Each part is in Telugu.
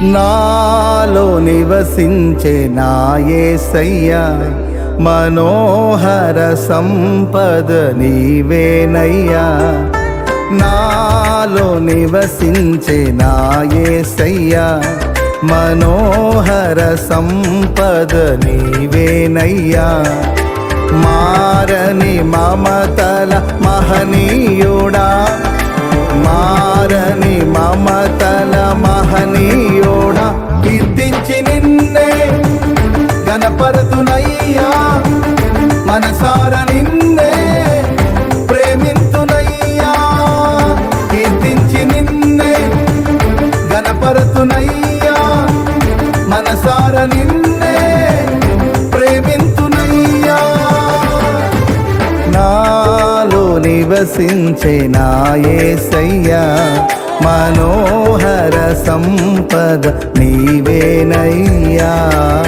నాలో నివసించే నాయసయ్యా మనోహర సంపద నీవేనయ్యా నాలో నివసించే నాయసయ్యా మనోహర సంపద నీవేనయ్యా మారని మమతల మహనీయుడా మారని మమతల మహనీయోడా కీర్తించి నిన్నే గణపరతునయ్యా మనసార నిన్నే ప్రేమింతునయ్యా కీర్తించి నిన్నే గణపరతునయ్యా మనసార నిన్నే ప్రేమింతునయ్యా నాలో నివసించే నాయసయ్యా మనోహర సంపద నీవేనయ్యా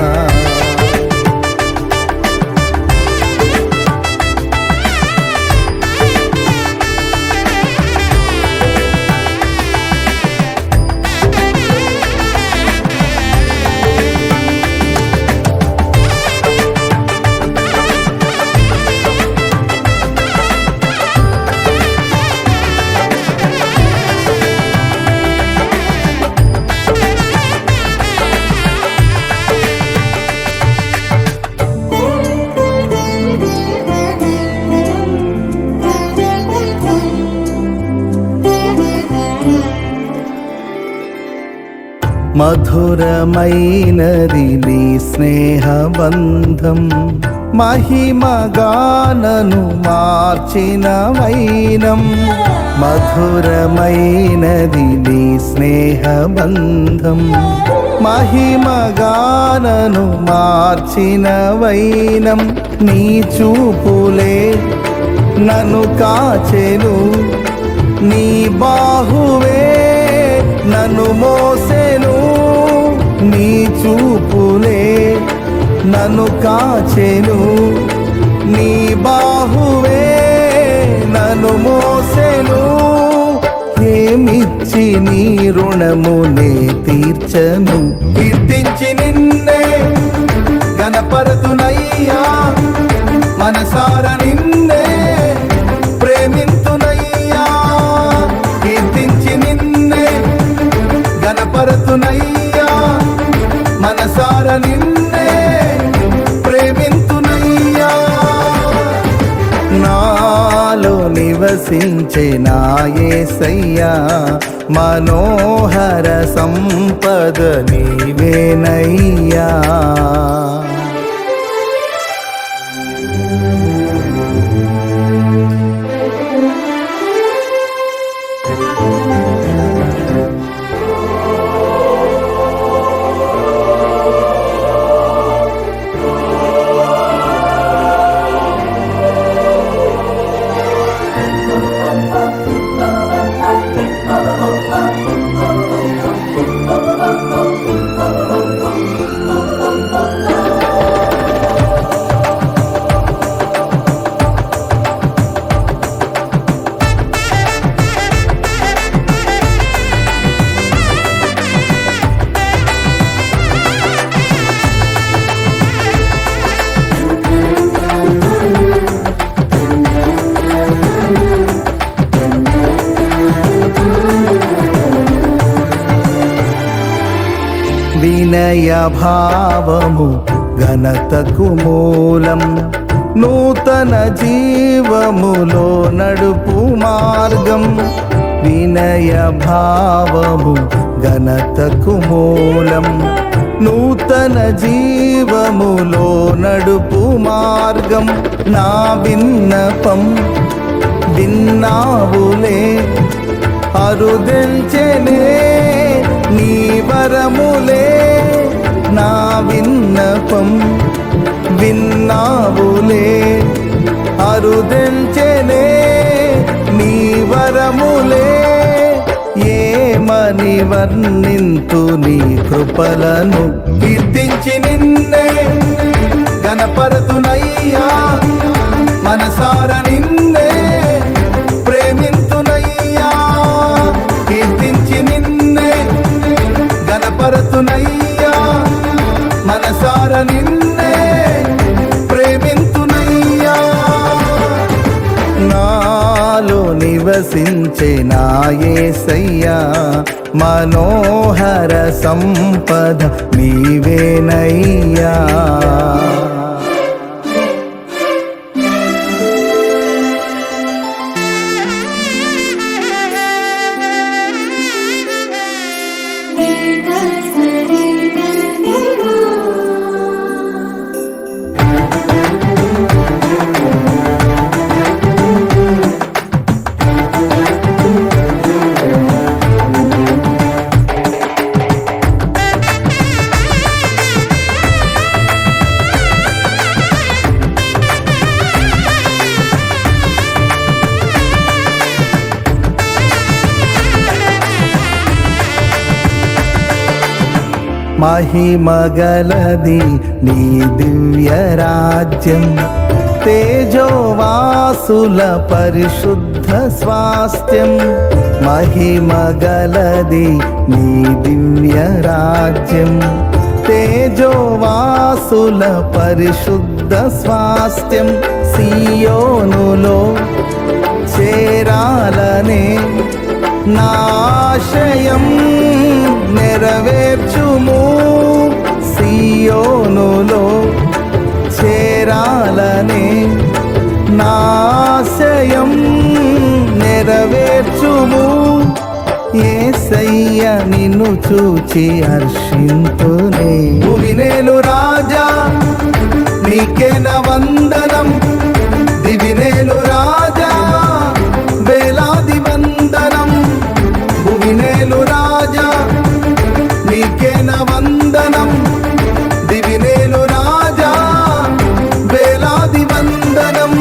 మధురమైనది నీ స్నేహబంధం మహిమగానను మార్చిన వైనం మధురమైనది నీ స్నేహబంధం మహిమగానను మార్చిన వైనం నీ చూపులే నన్ను కాచెను నీ బాహువే నన్ను మోసెను నీ చూపులే నన్ను కాచెను నీ బాహువే నన్ను మోసెను ఏమిచ్చి నీ రుణమునే తీర్చను కీర్తించి నిన్నే గణపరతునయ్యా మనసార నిన్నే ప్రేమింతునయ్యా కీర్తించి నిన్నే గణపరతునయ్యా మనసార నిన్నే ప్రేమింతునయ్యా నాలో నివసించే నాయసయ్యా మనోహర సంపద నీవేనయ్యా వినయ భావము ఘనతకు మూలం నూతన జీవములో నడుపు మార్గం వినయ భావము ఘనతకు మూలం నూతన జీవములో నడుపు మార్గం నా విన్నపం విన్నావులే అరుదెల్చెనే నీ వరములే నా విన్నపం విన్నావులే అరుదెల్చెనే నీ వరములే ఏమని వర్ణింతు నీ కృపలను కీర్తించి నిన్నే గణపరతునయ్యా మనసార నిన్నే ప్రేమింతునయ్యా కీర్తించి నిన్నే గణపరతు నిన్నే ప్రేమింతునయ్యా నాలో నివసించే నా యేసయ్యా మనోహర సంపద నీవేనయ్యా మహిమగలది నీ దివ్య రాజ్యం తేజోవాసుల పరిశుద్ధ స్వాస్థ్యం మహిమగలది నీ దివ్య రాజ్యం తేజోవాసుల పరిశుద్ధ స్వాస్థ్యం సియోనులో చేరాలనే నాశయం నెరవేర్చుము సియోనులో చేరాలనే నాశయం నెరవేర్చుము ఏసయ్య నిన్ను చూచి హర్షింతునే భువినేలు రాజా నీకేన వందనం దివినేలు రాజా వేలాది వందనం భువినేలు రాజా నీకేన వందనం దివినేలు రాజా వేలాది వందనం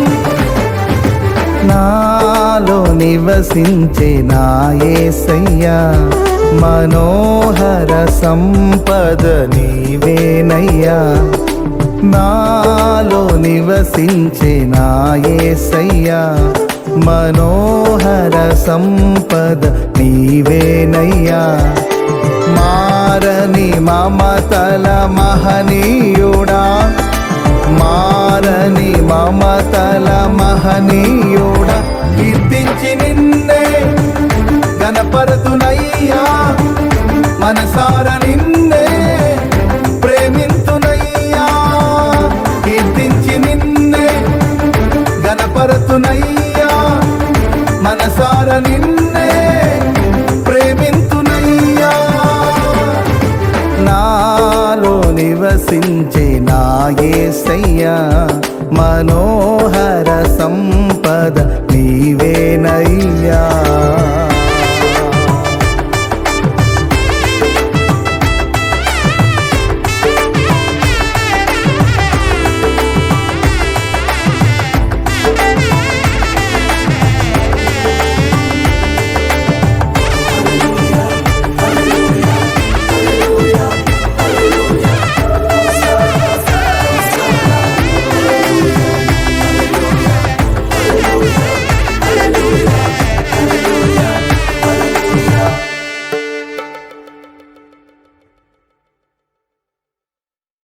నాలో నివసించే నా యేసయ్యా మనోహర సంపద నీవేనయ్యా నాలో నివసించే నా యేసయ్యా మనోహర సంపద నీవేనయ్యా మారని మమతల మహనీయుడా మారని మమతల మహనీయుడ కీర్తించి నిన్నే గణపరతునయ్యా మనసార నిన్నే ప్రేమింతునయ్యా కీర్తించి నిన్నే గణపరతునయ్యా మనసార నిన్నే ప్రేమింతునయ్యా నాలో నివసించే నా యేసయ్యా మనోహర సంపద నీవేనయ్యా